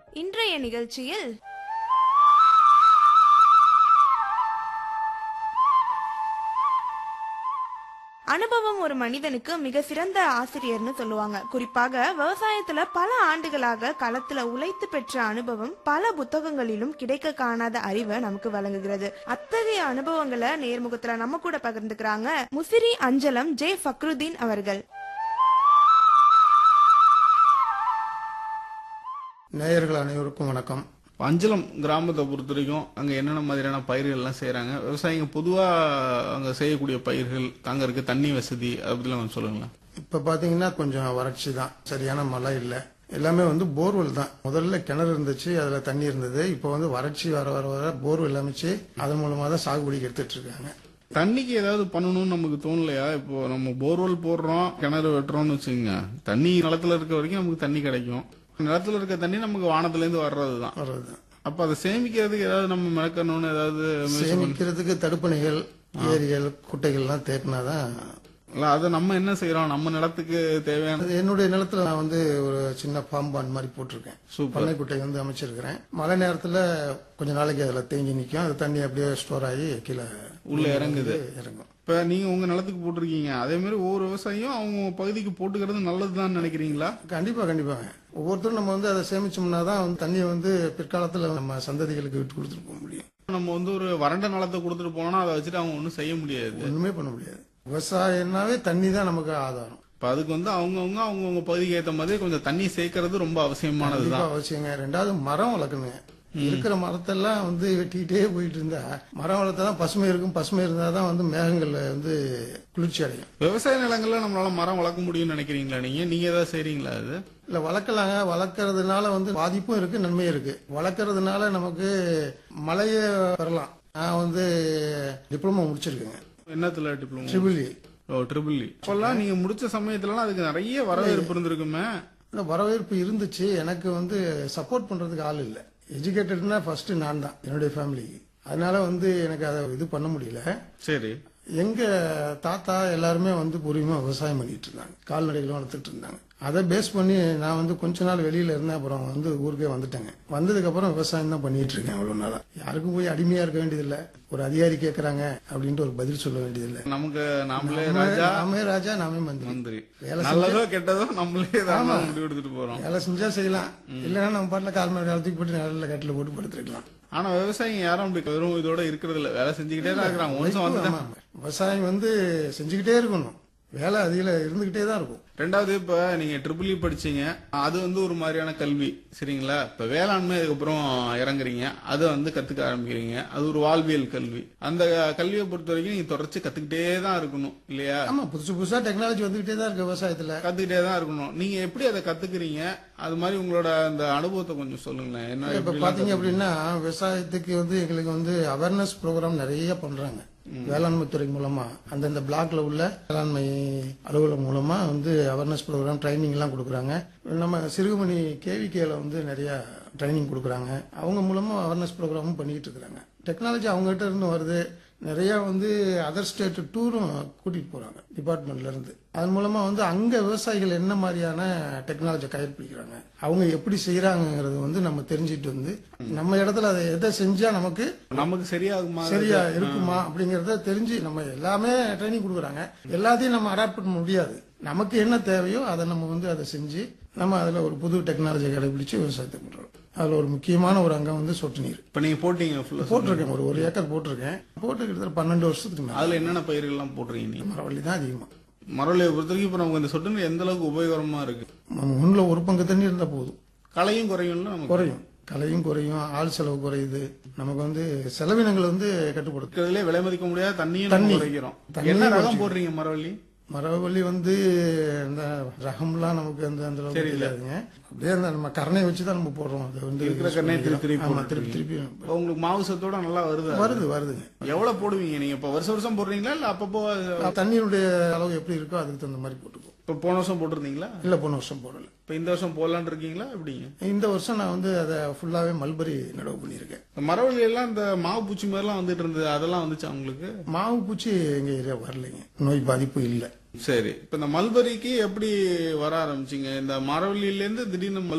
இன்றைய நிகழ்ச்சியில் அனுபவம் ஒரு மனிதனுக்கு மிக சிறந்த ஆசிரியர்னு சொல்லுவாங்க குறிப்பாக விவசாயத்துல பல ஆண்டுகளாக களத்துல உழைத்து பெற்ற அனுபவம் பல புத்தகங்களிலும் கிடைக்க காணாத அறிவை நமக்கு வழங்குகிறது அத்தகைய அனுபவங்களை நேர்முகத்துல நம்ம கூட பகிர்ந்துக்கிறாங்க முசிறி அஞ்சலம் ஜே ஃபக்ருதீன் அவர்கள் நேயர்கள் அனைவருக்கும் வணக்கம் அஞ்சலம் கிராமத்தை பொறுத்த வரைக்கும் அங்க என்னென்ன மாதிரியான பயிர்கள் எல்லாம் செய்யறாங்க விவசாயிங்க பொதுவா அங்க செய்யக்கூடிய பயிர்கள் அங்க இருக்க தண்ணி வசதி அதை பத்தி கொஞ்சம் சொல்லுங்களேன் இப்ப பாத்தீங்கன்னா கொஞ்சம் வறட்சி தான் சரியான மழை இல்ல எல்லாமே வந்து போர்வெல் தான் முதல்ல கிணறு இருந்துச்சு அதுல தண்ணி இருந்தது இப்போ வந்து வறட்சி வர வர வர போர்வெல் அமைச்சு அதன் மூலமா தான் சாகுபடிக்கு எடுத்துட்டு இருக்காங்க தண்ணிக்கு ஏதாவது பண்ணணும்னு நமக்கு தோணலையா இப்போ நம்ம போர்வெல் போடுறோம் கிணறு வெட்டுறோம்னு வச்சுக்கோங்க தண்ணி நிலத்துல இருக்க வரைக்கும் நமக்கு தண்ணி கிடைக்கும் நிலத்துல இருக்க தண்ணி நமக்கு வானத்துல இருந்து வர்றதுதான் வர்றது அப்ப அதை சேமிக்கிறதுக்கு ஏதாவது நம்ம மெனக்கணும்னு ஏதாவது முயற்சி பண்ண- சேமிக்கிறதுக்கு தடுப்பணைகள் ஏரிகள் குட்டைகள்லாம் தேக்கினாதான் இல்ல அதை நம்ம என்ன செய்யறோம் நம்ம நிலத்துக்கு தேவையான அது என்னுடைய நிலத்துல நான் வந்து ஒரு சின்ன ஃபார்ம் பாண்ட் மாதிரி போட்டிருக்கேன் சூப்பர் பண்ணை குட்டை வந்து அமைச்சிருக்கிறேன் மழை நேரத்துல கொஞ்ச நாளைக்கு அதுல தேங்கி நிக்கும் அது தண்ணி அப்படியே ஸ்டோர் ஆகி கீழே உள்ள இறங்குது இறங்கும் இப்ப நீங்க உங்க நிலத்துக்கு போட்டிருக்கீங்க அதே மாதிரி ஒவ்வொரு விவசாயியும் அவங்க பகுதிக்கு போட்டுக்கிறது நல்லதுதான் நினைக்கிறீங்களா கண்டிப்பா கண்டிப்பாங்க ஒவ்வொருத்தரும் நம்ம வந்து அதை சேமிச்சோம்னா தான் வந்து தண்ணியை வந்து பிற்காலத்துல நம்ம சந்ததிகளுக்கு விட்டு கொடுத்துட்டு போக முடியும் நம்ம வந்து ஒரு வறண்ட நிலத்தை கொடுத்துட்டு போனோம்னா அதை வச்சுட்டு அவங்க ஒன்றும் செய்ய முடியாது ஒண்ணுமே பண்ண முடியாது விவசாயம்னாவே தண்ணி தான் நமக்கு ஆதாரம் இப்ப அதுக்கு வந்து அவங்கவுங்க அவங்கவுங்க பகுதிக்கு ஏத்த மாதிரி கொஞ்சம் தண்ணி சேர்க்கறது ரொம்ப அவசியமானதுதான் கண்டிப்பா அவசியங்க ரெண்டாவது மரம் வளர்க்கணுங்க இருக்கிற மரத்தெல்லாம் வந்து வெட்டிக்கிட்டே போயிட்டு இருந்தா மரம் வளர்த்தா தான் பசுமை இருக்கும் பசுமை இருந்தா தான் வந்து மேகங்கள்ல வந்து குளிர்ச்சி அடையும் விவசாய நிலங்கள்ல நம்மளால மரம் வளர்க்க முடியும்னு நினைக்கிறீங்களா நீங்க நீங்க ஏதாவது செய்றீங்களா அது இல்ல வளர்க்கலாங்க வளர்க்கறதுனால வந்து பாதிப்பும் இருக்கு நன்மையும் இருக்கு வளர்க்கறதுனால நமக்கு மழையை பெறலாம் நான் வந்து டிப்ளமோ முடிச்சிருக்கேங்க என்னத்துல டிப்ளமோ ட்ரிபிள் ஓ ட்ரிபிள் இப்பெல்லாம் நீங்க முடிச்ச சமயத்துலலாம் அதுக்கு நிறைய வரவேற்பு இருந்திருக்குமே இந்த வரவேற்பு இருந்துச்சு எனக்கு வந்து சப்போர்ட் பண்றதுக்கு ஆள் இல்லை எஜுகேட்டட்னா ஃபர்ஸ்ட் நான் தான் என்னுடைய ஃபேமிலிக்கு அதனால வந்து எனக்கு அதை இது பண்ண முடியல சரி எங்க தாத்தா எல்லாருமே வந்து பூர்வீகமா விவசாயம் பண்ணிட்டு இருந்தாங்க கால்நடைகளும் வளர்த்துட்டு இருந்தாங்க அதை பேஸ் பண்ணி நான் வந்து கொஞ்ச நாள் வெளியில இருந்தேன் அப்புறம் வந்து ஊருக்கே வந்துட்டேங்க வந்ததுக்கு அப்புறம் விவசாயம் தான் பண்ணிட்டு இருக்கேன் அவ்வளவு நாளா யாருக்கும் போய் அடிமையா இருக்க வேண்டியதில்லை ஒரு அதிகாரி கேக்குறாங்க அப்படின்ட்டு ஒரு பதில் சொல்ல வேண்டியதில்லை நமக்கு நாமளே ராஜா நாமே ராஜா நாமே மந்திரி மந்திரி வேலை நல்லதோ கெட்டதோ நம்மளே தான் முடிவு எடுத்துட்டு போறோம் வேலை செஞ்சா செய்யலாம் இல்லைன்னா நம்ம பாட்டில் கால் மணி காலத்துக்கு போட்டு நல்ல கட்டில போட்டு படுத்துருக்கலாம் ஆனா விவசாயிங்க யாரும் அப்படி வெறும் இதோட இருக்கிறது இல்ல வேலை செஞ்சுக்கிட்டே தான் இருக்கிறாங்க ஒன்சம் வந்து ஆமா. விவசாயம் வந்து செஞ்சுக்கிட்டே இருக்கணும் வேலை அதிக இருந்துகிட்டே தான் இருக்கும் ரெண்டாவது இப்ப நீங்க ட்ரிபிள் படிச்சீங்க அது வந்து ஒரு மாதிரியான கல்வி சரிங்களா இப்ப வேளாண்மை அதுக்கப்புறம் இறங்குறீங்க அதை வந்து கத்துக்க ஆரம்பிக்கிறீங்க அது ஒரு வாழ்வியல் கல்வி அந்த கல்வியை பொறுத்த வரைக்கும் நீங்க தொடர்ச்சி கத்துக்கிட்டே தான் இருக்கணும் இல்லையா ஆமா புதுசு புதுசா டெக்னாலஜி வந்துகிட்டே தான் இருக்கு விவசாயத்துல கத்துக்கிட்டே தான் இருக்கணும் நீங்க எப்படி அதை கத்துக்கிறீங்க அது மாதிரி உங்களோட அந்த அனுபவத்தை கொஞ்சம் சொல்லுங்களேன் என்ன இப்ப எப்படிலாம் பாத்தீங்க அப்படின்னா விவசாயத்துக்கு வந்து எங்களுக்கு வந்து அவேர்னஸ் ப்ரோக்ராம் நிறைய பண்றாங்க வேளாண்மை துறை மூலமா அந்தந்த பிளாக்ல உள்ள வேளாண்மை அலுவலகம் மூலமா வந்து அவேர்னஸ் ப்ரோக்ராம் ட்ரைனிங் எல்லாம் கொடுக்குறாங்க நம்ம சிறுகுமணி கேவிகேல வந்து நிறைய ட்ரைனிங் கொடுக்குறாங்க அவங்க மூலமா அவேர்னஸ் ப்ரோக்ராமும் பண்ணிட்டு இருக்கிறாங்க டெக்னாலஜி அவங்ககிட்ட இருந்து வருது நிறைய வந்து அதர் ஸ்டேட் டூரும் கூட்டிட்டு போறாங்க டிபார்ட்மெண்ட்ல இருந்து அதன் மூலமா வந்து அங்க விவசாயிகள் என்ன மாதிரியான டெக்னாலஜி கடைபிடிக்கிறாங்க அவங்க எப்படி செய்யறாங்கிறது வந்து நம்ம தெரிஞ்சுட்டு வந்து நம்ம இடத்துல அதை எதை செஞ்சா நமக்கு நமக்கு சரியாகுமா சரியா இருக்குமா அப்படிங்கறத தெரிஞ்சு நம்ம எல்லாமே ட்ரைனிங் கொடுக்குறாங்க எல்லாத்தையும் நம்ம அடாப்ட் பண்ண முடியாது நமக்கு என்ன தேவையோ அதை நம்ம வந்து அதை செஞ்சு நம்ம அதுல ஒரு புது டெக்னாலஜி கடைபிடிச்சு விவசாயத்தை பண்றோம் அதுல ஒரு முக்கியமான ஒரு அங்கம் வந்து சொட்டு நீர் இப்ப நீங்க போட்டீங்க ஃபுல்லா போட்டிருக்கேன் ஒரு ஒரு ஏக்கர் போட்டிருக்கேன் போட்டு கிட்டத்தட்ட பன்னெண்டு வருஷத்துக்கு மேல அதுல என்னென்ன பயிர்கள்லாம் போடுறீங்க நீங்க மரவள்ளி தான் அதிகமா மரவள்ளியை பொறுத்த வரைக்கும் இப்ப நமக்கு இந்த சொட்டு நீர் எந்த அளவுக்கு உபயோகரமா இருக்கு நம்ம ஒண்ணுல ஒரு பங்கு தண்ணி இருந்தா போதும் களையும் குறையும்ல நமக்கு குறையும் கலையும் குறையும் ஆள் செலவு குறையுது நமக்கு வந்து செலவினங்கள் வந்து கட்டுப்படுத்தும் இருக்கிறதுலே விலை மதிக்க முடியாத தண்ணியும் நம்ம குறைக்கிறோம் என்ன ரகம் போடுறீங்க மரவள்ளி மரவள்ளி வந்து இந்த ரகம்லாம் நமக்கு அந்த அந்த அளவுக்கு தெரியாதுங்க அப்படியே அந்த நம்ம கரணை வச்சு தான் நம்ம போடுறோம் அது வந்து இருக்கிற கண்ணே திருப்பி திருப்பி ஆமா திருப்பி திருப்பி இப்ப உங்களுக்கு மாவு சத்தோட நல்லா வருது வருது வருதுங்க எவ்வளவு போடுவீங்க நீங்க இப்ப வருஷம் வருஷம் போடுறீங்களா இல்ல அப்பப்போ தண்ணியினுடைய அளவு எப்படி இருக்கோ அதுக்கு தகுந்த மாதிரி போட்டுக்குவோம் இப்ப போன வருஷம் போட்டிருந்தீங்களா இல்ல போன வருஷம் போடல இப்ப இந்த வருஷம் போடலான்னு இருக்கீங்களா எப்படிங்க இந்த வருஷம் நான் வந்து அதை ஃபுல்லாவே மல்பரி நடவு பண்ணியிருக்கேன் இந்த மரவள்ளி எல்லாம் இந்த மாவு பூச்சி மாதிரி எல்லாம் வந்துட்டு இருந்தது அதெல்லாம் வந்துச்சா உங்களுக்கு மாவு பூச்சி எங்க ஏரியா வரலைங்க நோய் பாதிப்பு இல்லை சரி இப்ப இந்த மல்பரிக்கு எப்படி வர ஆரம்பிச்சீங்க இந்த மரவள்ளியில இருந்து திடீர்னு